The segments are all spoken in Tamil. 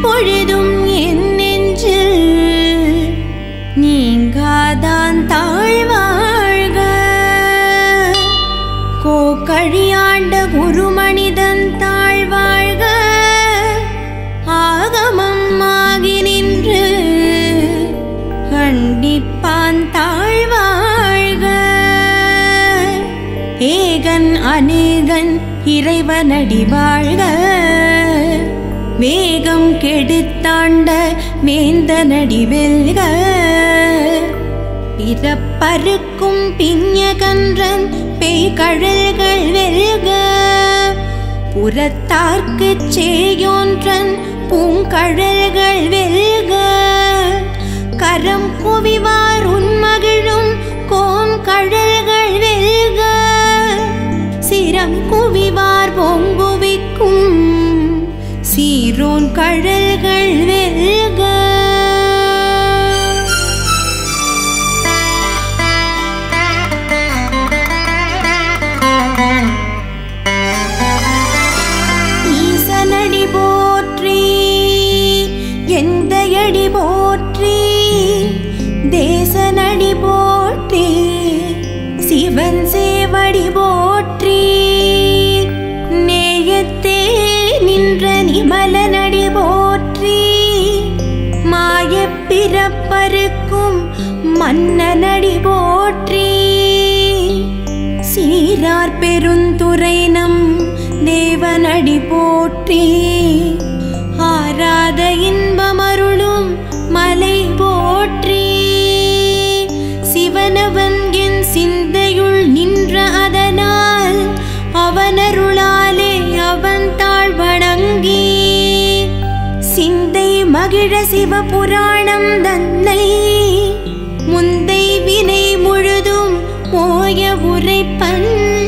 எப்பொழுதும் என் நெஞ்சில் நீங்காதான் தாழ்வாழ்க கோக்கழியாண்ட குருமனிதன் தாழ்வாழ்க ஆகமம் ஆகி நின்று கண்டிப்பான் தாழ்வாழ்க ஏகன் அநேகன் இறைவனடி வாழ்க வேகம் கெடுத்தாண்ட வேந்தனடி வெல்க பிறப்பருக்கும் பிஞகன்றன் பேய்கழல்கள் வெல்க புறத்தார்க்குச் சேயோன்றன் பூங்கழல்கள் வெல்க கரம் குவிவார் உன்மகிழும் கோம் கழல்கள் வெல்க சிரம் குவிவார் பொங்குவிக்கும் சீரோன் கழல்கள் வெல்க ஈசனடி போற்றி எந்த அடி போற்றி தேசனடி போற்றி சிவன் சேவடி போற்றி நேயத்தே நின்ற நிமலனடி போற்றி மாயப் பிறப்பருக்கும் மன்னனடி போற்றி சீரார் பெருந்துரை நம் தேவனடி போற்றி ஆராத இன்பமருளும் மலை போற்றி சிவனவன் என் சிந்தையுள் நின்ற அதனால் அவனருளாலே அவன் தாழ் வணங்கி சிந்தை மகிழ சிவபுராணம் தன்னை முந்தை வினை முழுதும் போய உரைப்பன்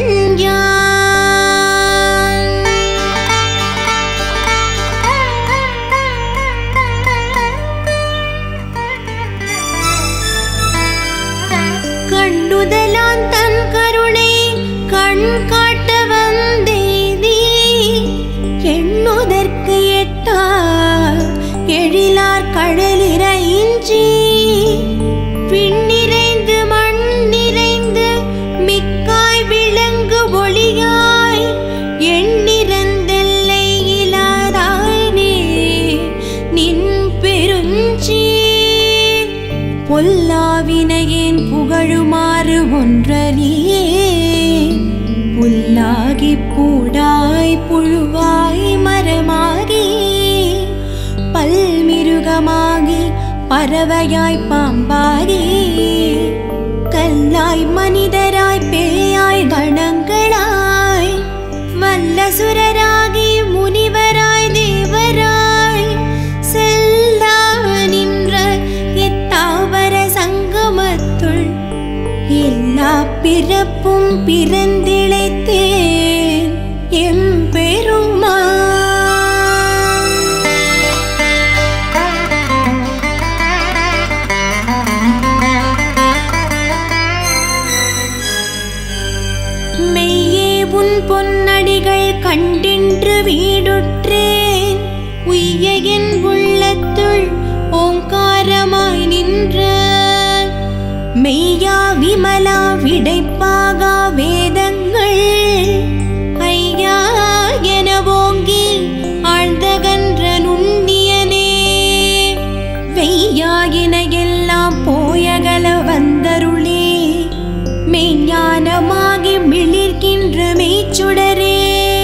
கண்ணுதலான் தன் கருணை கண் காட்ட வந்தேதி எண்ணுதற்கு எட்டா எழிலார் கடலிரைஞ்சி விண்ணிறைந்து மண் நிறைந்து மிக்காய் விளங்கு ஒளியாய் எண்ணிறந்தெல்லை இலாதானே நின் பெருஞ்சி பொல்லாவினையேன் புகழுமாறு ஒன்றறியே புல்லாகி பூடாய் புழுவாய் மரமாகி பல்மிருகமாகி பறவையாய் பாம்பாகி கல்லாய் மனிதராய் பேயாய் கணங்களாய் வல்லசுரராகி முனிவராய் தேவராய் செல்லா நின்ற இத்தாவர சங்கமத்துள் எல்லா பிறப்பும் பிறந்திழைத்தேன் எம்பெருமா மெய்யே உன் பொன்னடிகள் கண்டின்று வீடுற்றேன் உய்ய என் உள்ளத்துள் ஓங்காரமாய் நின்ற மெய்யா விமலா விடைப்பாகா வேதங்கள் ஐயா என ஓங்கி ஆழ்ந்தகன்ற நுண்ணியனே வெய்யாயின எல்லாம் போயகல வந்தருளே மெய்ஞானமாகி மிளிர்கின்ற மெய்ச்சுடரே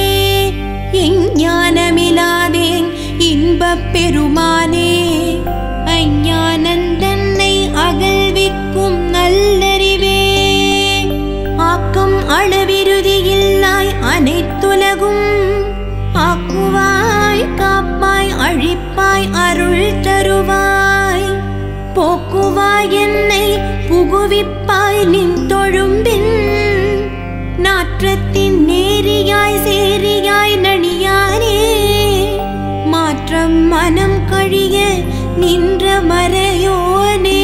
எஞ்ஞானமிலாதேன் இன்பப் பெருமானே அஞ்ஞானந்தன்னை அகழ்விக்கும் நல்லறிவே ஆக்கம் அளவிருதியில்லாய் அனைத்துலகும் ஆக்குவாய் காப்பாய் அழிப்பாய் அருள் தருவாய் போக்குவாய் என்னை புகுவிப்பாய் நின் தொழும்பின் நாற்றத்தின் நேரியாய் சேரியாய் நணியானே மாற்றம் மனம் கழிய நின்ற மறையோனே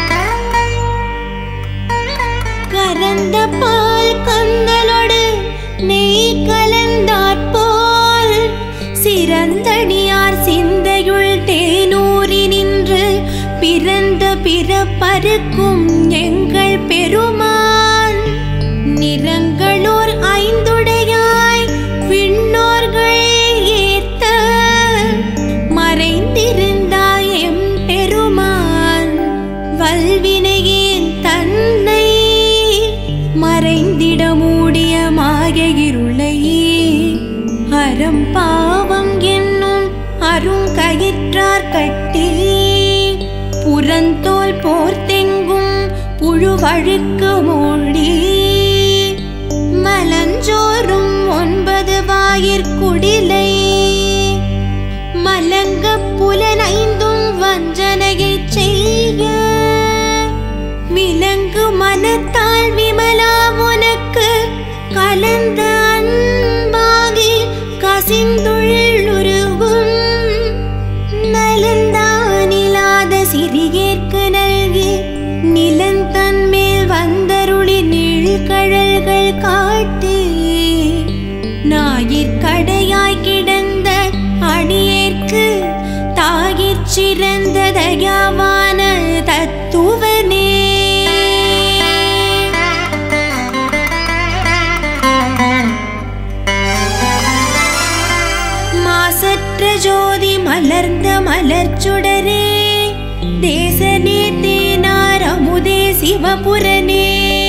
கரந்த பால் கந்தலோடு பருக்கும் எங்கள் பெருமான் நிறங்களோர் ஐந்துடையாய் விண்ணோர்கள் ஏத்த மறைந்திருந்தாய் எம் பெருமான் வல்வினையேன் தன்னை மறைந்திட மூடிய மாய இருளையே அறம் பாவம் என்னும் அருங்கயிற்றார் கட்டி புறந்தோல் போர்த்தெங்கும் புழுவழுக்கு மூடி மலஞ்சோறும் ஒன்பது வாயிற்குடிலை மலங்க புலனைந்தும் வஞ்சனையைச் செய்ய விலங்கு மனத்தால் விமலா உனக்கு கலந்த அன்பாகி கசிந்துள்ளுருகும் நலந்தானில்லாத சிறியேற்கு நல்கி நிலந்தன் மேல் வந்தருளி நீழ்கழல்கள் காட்டி ஞாயிற்கடையாய் கிடந்த அடியேற்கு தாயிற் சிறந்த தயாவான தத்துவனே மாசற்ற ஜோதி மலர்ந்த மலர்ச்சுடரே தேசனே தேனார் அமுதே சிவபுரனே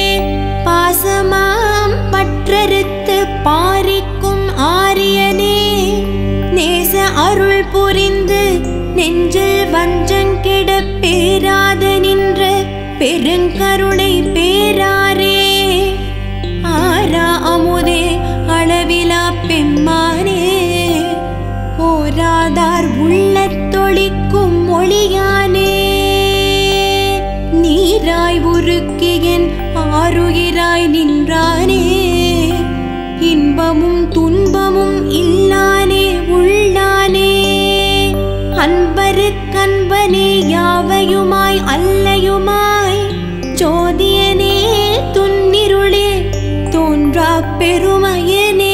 பாசமாம் பற்றறுத்து பாரிக்கும் ஆரியனே நேச அருள் புரிந்து நெஞ்சில் வஞ்சங்கிட பேராத நின்ற பெருங்கருணை பேராரே ஆரா அமுதே அளவிலா பெம்மானே ஓராதார் உள்ளத்தொழிக்கும் மொழியானே நீராய் உருக்கியன் ஆருயிராய் நின்றானே இன்பமும் துன்பமும் இல்லானே உள்ளானே அன்பருக்கன்பனே யாவையுமாய் அல்லையுமாய் ஜோதியனே துன்னிருளே தோன்றா பெருமையனே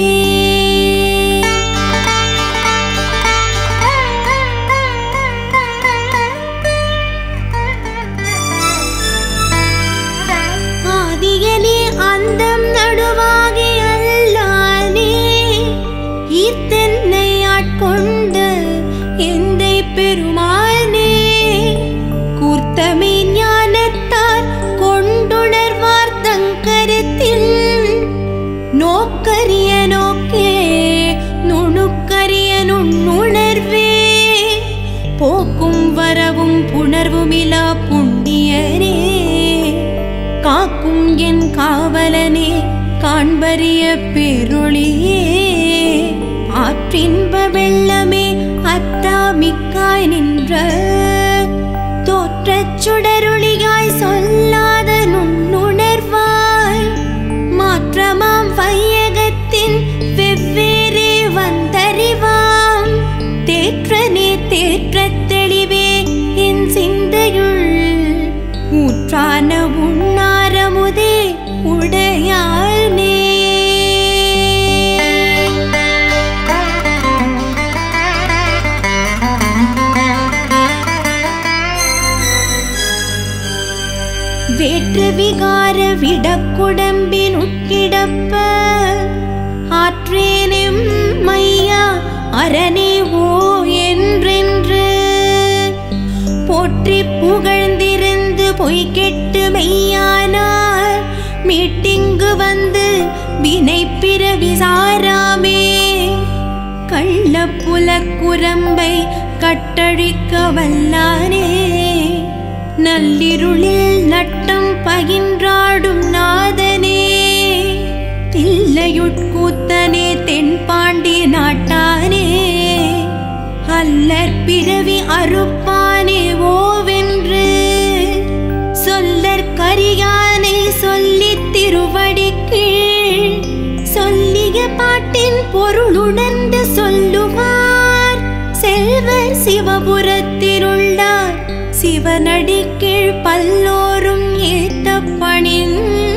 ஆதியனே அந்தம் நடுவாகி அல்லானே ஈர்த்தென்னை ஆட்கொண்ட எந்தை பெருமானே கூர்த்தமே ஞானத்தார் கொண்டுணர்வார் தங்கருத்தில் நோக்கரிய நோக்கே நுணுக்கரிய நுண்ணுணர்வே போக்கும் வரவும் புணர்வுமிலா புண்ணியரே காக்கும் என் காவலனே காண்பரிய பேரொளியே ஆற்றின்ப வெள்ளமே அத்தாமிக்காய் நின்ற தோற்றச் சுடரொளியாய் சொல்லாத நுண்ணுணர்வாய் மாற்றமாம் வையகத்தின் வெவ்வேறே வந்தறிவாம் தேற்றனே தேற்றத் தெளிவே என் சிந்தையுள் ஊற்றான உண்ணாரமுதே உடையானே வேற்று விகார விடக்குடம்பின் உட்கிடப்ப ஆற்றேனும் மையா அரணே ஓ என்றென்று போற்றி புகழ்ந்திருந்து பொய் கெட்டு மெய்யானார் மீட்டிங்கு வந்து வினை பிறவி சாராமே கள்ள புலக்குரம்பை கட்டழிக்க வல்லானே நள்ளிருளில் நட்டம் பகின்றாடும் நாதனே தில்லையுட்கூத்தனே தென்பாண்டி நாட்டானே அல்லற் பிறவி அறுப்பானே ஓவென்று சொல்லற் கரியானை சொல்லித் திருவடி கீழ் சொல்லிய பாட்டின் பொருளுணர்ந்து சொல்லுவார் செல்வர் சிவபுரத்திலுள்ளார் சிவனடி கீழ் பல்லோரும் ஏத்த பணிந்து